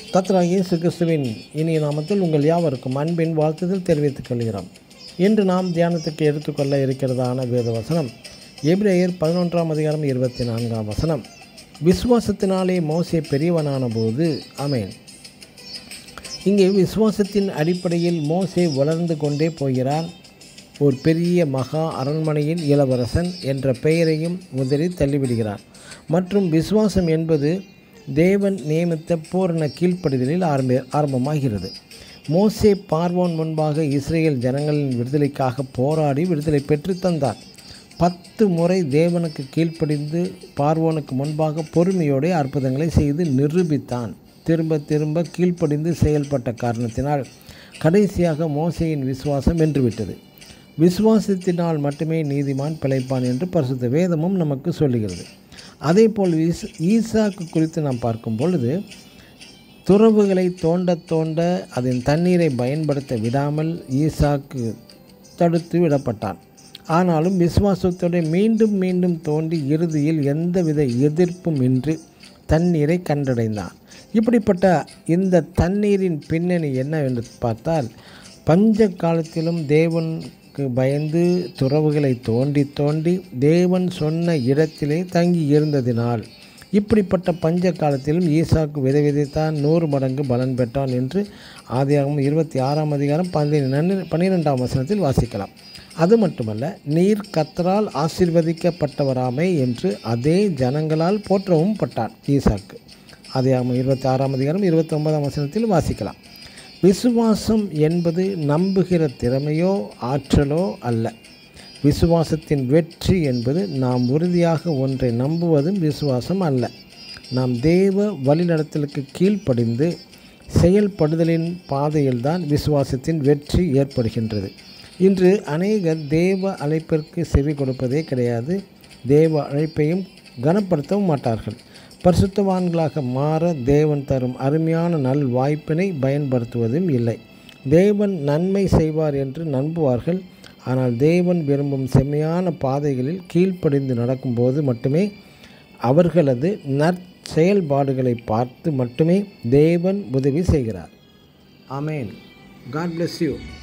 கத்ரா இயேசு கிறிஸ்துவின் இனிய நாமத்தில் உங்கள் யாவருக்கும் அன்பின் வாழ்த்துதல் தெரிவித்துக் கொள்கிறோம் இன்று நாம் தியானத்துக்கு எடுத்துக்கொள்ள இருக்கிறதான வேத வசனம் எபிரேயர் பதினொன்றாம் அதிகாரம் இருபத்தி நான்காம் வசனம் விசுவாசத்தினாலே மோசே பெரியவனான போது அமேன் இங்கே விசுவாசத்தின் அடிப்படையில் மோசே வளர்ந்து கொண்டே போகிறான் ஒரு பெரிய மகா அரண்மனையின் இளவரசன் என்ற பெயரையும் உதறி தள்ளிவிடுகிறான் மற்றும் விசுவாசம் என்பது தேவன் நியமித்த பூரண கீழ்ப்படிதலில் ஆரம்பி ஆரம்பமாகிறது மோசே பார்வோன் முன்பாக இஸ்ரேல் ஜனங்களின் விடுதலைக்காக போராடி விடுதலை பெற்று தந்தார் பத்து முறை தேவனுக்கு கீழ்ப்படிந்து பார்வோனுக்கு முன்பாக பொறுமையோடு அற்புதங்களை செய்து நிரூபித்தான் திரும்ப திரும்ப கீழ்ப்படிந்து செயல்பட்ட காரணத்தினால் கடைசியாக மோசையின் விசுவாசம் வென்றுவிட்டது விசுவாசத்தினால் மட்டுமே நீதிமான் பிழைப்பான் என்று பரிசுத்த வேதமும் நமக்கு சொல்லுகிறது அதே போல் ஈஸ் ஈசாக்கு குறித்து நாம் பார்க்கும் பொழுது துறவுகளை தோண்ட தோண்ட அதன் தண்ணீரை பயன்படுத்த விடாமல் ஈசாக்கு தடுத்து விடப்பட்டான் ஆனாலும் விசுவாசத்தோடு மீண்டும் மீண்டும் தோண்டி இறுதியில் எந்தவித எதிர்ப்பும் இன்றி தண்ணீரை கண்டடைந்தான் இப்படிப்பட்ட இந்த தண்ணீரின் பின்னணி என்னவென்று பார்த்தால் பஞ்ச காலத்திலும் தேவனுக்கு பயந்து துறவுகளை தோண்டி தோண்டி தேவன் சொன்ன இடத்திலே தங்கி இருந்ததினால் இப்படிப்பட்ட பஞ்ச காலத்திலும் ஈசாக்கு விதை விதைத்தான் நூறு மடங்கு பலன் பெற்றான் என்று ஆதியாகமம் இருபத்தி ஆறாம் அதிகாரம் பதினெண்டு பன்னிரெண்டாம் வசனத்தில் வாசிக்கலாம் அது மட்டுமல்ல நீர் கத்தரால் ஆசிர்வதிக்கப்பட்டவராமே என்று அதே ஜனங்களால் போற்றவும் பட்டான் ஈசாக்கு ஆதியாகமம் இருபத்தி ஆறாம் அதிகாரம் இருபத்தி ஒன்பதாம் வசனத்தில் வாசிக்கலாம் விசுவாசம் என்பது நம்புகிற திறமையோ ஆற்றலோ அல்ல விசுவாசத்தின் வெற்றி என்பது நாம் உறுதியாக ஒன்றை நம்புவதும் விசுவாசம் அல்ல நாம் தேவ வழிநடத்தலுக்கு கீழ்ப்படிந்து செயல்படுதலின் பாதையில்தான் விசுவாசத்தின் வெற்றி ஏற்படுகின்றது இன்று அநேகர் தேவ அழைப்பிற்கு செவி கொடுப்பதே கிடையாது தேவ அழைப்பையும் கனப்படுத்தவும் மாட்டார்கள் பரிசுத்தவான்களாக மாற தேவன் தரும் அருமையான நல் வாய்ப்பினை பயன்படுத்துவதும் இல்லை தேவன் நன்மை செய்வார் என்று நம்புவார்கள் ஆனால் தேவன் விரும்பும் செம்மையான பாதைகளில் கீழ்ப்படிந்து நடக்கும்போது மட்டுமே அவர்களது நற்செயல்பாடுகளை பார்த்து மட்டுமே தேவன் உதவி செய்கிறார் ஆமேன் காட் bless யூ